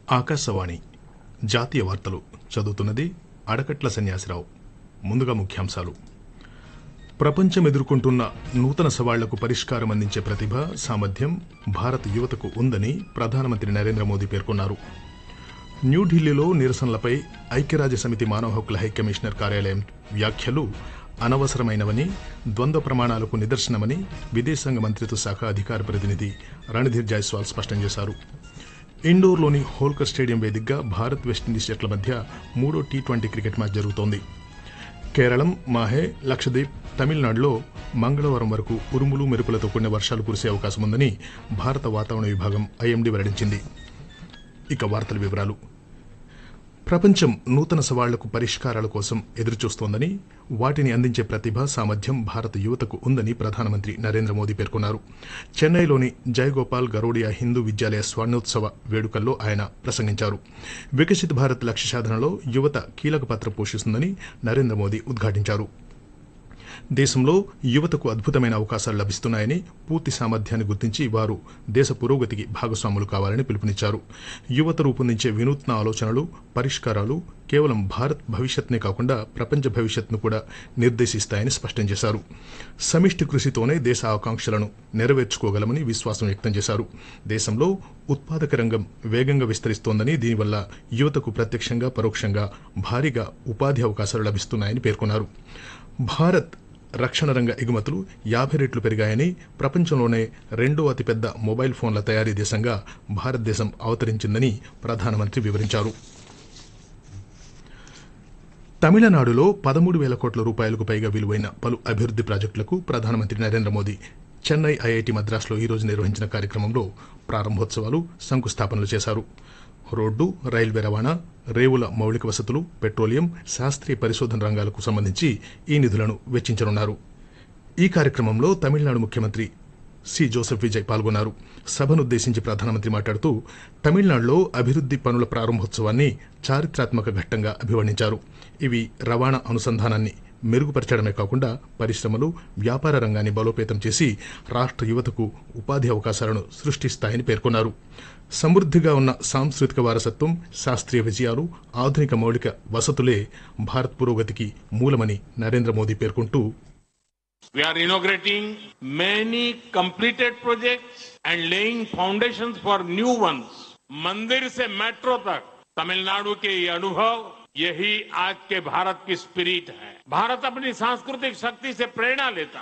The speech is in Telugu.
ఆకాశవాణి జాతీయ వార్తలు చదువుతున్నది అడకట్ల సన్యాసిరావు ముందుగా ముఖ్యాంశాలు ప్రపంచం ఎదుర్కొంటున్న నూతన సవాళ్లకు పరిష్కారం అందించే ప్రతిభ సామర్థ్యం భారత యువతకు ఉందని ప్రధానమంత్రి నరేంద్ర మోదీ పేర్కొన్నారు న్యూఢిల్లీలో నిరసనలపై ఐక్యరాజ్య సమితి మానవ హక్కుల హై కమిషనర్ కార్యాలయం వ్యాఖ్యలు అనవసరమైనవని ద్వంద్వ ప్రమాణాలకు నిదర్శనమని విదేశాంగ మంత్రిత్వ శాఖ అధికార ప్రతినిధి రణధీర్ జైస్వాల్ స్పష్టం చేశారు ఇండోర్లోని హోల్కర్ స్టేడియం వేదికగా భారత్ వెస్టిండీస్ జట్ల మధ్య మూడో టీ ట్వంటీ క్రికెట్ మ్యాచ్ జరుగుతోంది కేరళం మాహే లక్షద్వీప్ తమిళనాడులో మంగళవారం వరకు ఉరుములు మెరుపులతో కూడిన వర్షాలు కురిసే అవకాశం ఉందని భారత వాతావరణ విభాగం ఐఎండీ వెల్లడించింది ఇక వార్తల వివరాలు ప్రపంచం నూతన సవాళ్లకు పరిష్కారాల కోసం ఎదురుచూస్తోందని వాటిని అందించే ప్రతిభ సామర్థ్యం భారత యువతకు ఉందని ప్రధానమంత్రి నరేంద్ర మోదీ పేర్కొన్నారు చెన్నైలోని జయగోపాల్ గరోడియా హిందూ విద్యాలయ స్వర్ణోత్సవ వేడుకల్లో ఆయన ప్రసంగించారు వికసిత్ భారత్ లక్ష్య సాధనలో యువత కీలక పాత్ర పోషిస్తుందని నరేంద్ర మోదీ ఉద్ఘాటించారు దేశంలో యువతకు అద్భుతమైన అవకాశాలు లభిస్తున్నాయని పూర్తి సామర్థ్యాన్ని గుర్తించి వారు దేశ పురోగతికి భాగస్వాములు కావాలని పిలుపునిచ్చారు యువత రూపొందించే వినూత్న ఆలోచనలు పరిష్కారాలు కేవలం భారత్ భవిష్యత్నే కాకుండా ప్రపంచ భవిష్యత్ను కూడా నిర్దేశిస్తాయని స్పష్టం చేశారు సమిష్టి కృషితోనే దేశ ఆకాంక్షలను నెరవేర్చుకోగలమని విశ్వాసం వ్యక్తం చేశారు దేశంలో ఉత్పాదక రంగం వేగంగా విస్తరిస్తోందని దీనివల్ల యువతకు ప్రత్యక్షంగా పరోక్షంగా భారీగా ఉపాధి అవకాశాలు లభిస్తున్నాయని పేర్కొన్నారు భారత్ రక్షణ రంగ ఎగుమతులు యాభై రెట్లు పెరిగాయని ప్రపంచంలోనే రెండో అతిపెద్ద మొబైల్ ఫోన్ల తయారీ దేశంగా భారతదేశం అవతరించిందని ప్రధానమంత్రి వివరించారు తమిళనాడులో పదమూడు వేల కోట్ల రూపాయలకు పైగా విలువైన పలు అభివృద్ది ప్రాజెక్టులకు ప్రధానమంత్రి నరేంద్ర మోదీ చెన్నై ఐఐటి మద్రాసులో ఈరోజు నిర్వహించిన కార్యక్రమంలో ప్రారంభోత్సవాలు శంకుస్థాపనలు చేశారు రోడ్డు రైల్వే రవాణా రేవుల మౌలిక వసతులు పెట్రోలియం శాస్త్రీయ పరిశోధన రంగాలకు సంబంధించి ఈ నిధులను వెచ్చించనున్నారు ఈ కార్యక్రమంలో తమిళనాడు ముఖ్యమంత్రి సి జోసెఫ్ విజయ్ పాల్గొన్నారు సభనుద్దేశించి ప్రధానమంత్రి మాట్లాడుతూ తమిళనాడులో అభివృద్ది పనుల ప్రారంభోత్సవాన్ని చారిత్రాత్మక ఘట్టంగా అభివర్ణించారు ఇవి రవాణా అనుసంధానాన్ని మెరుగుపరచడమే కాకుండా పరిశ్రమలు వ్యాపార రంగాన్ని బలోపేతం చేసి రాష్ట్ర యువతకు ఉపాధి అవకాశాలను సృష్టిస్తాయని పేర్కొన్నారు సమృద్ధిగా ఉన్న సాంస్కృతిక వారసత్వం శాస్త్రీయ విజయాలు ఆధునిక మౌలిక వసతులే భారత్ పురోగతికి మూలమని నరేంద్ర మోదీ పేర్కొంటూ We are inaugurating many completed projects and laying foundations for new ones. मंदिर से मेट्रो तक तमिलनाडु के ये अनुभव यही आज के भारत की स्पिरिट है भारत अपनी सांस्कृतिक शक्ति से प्रेरणा लेता है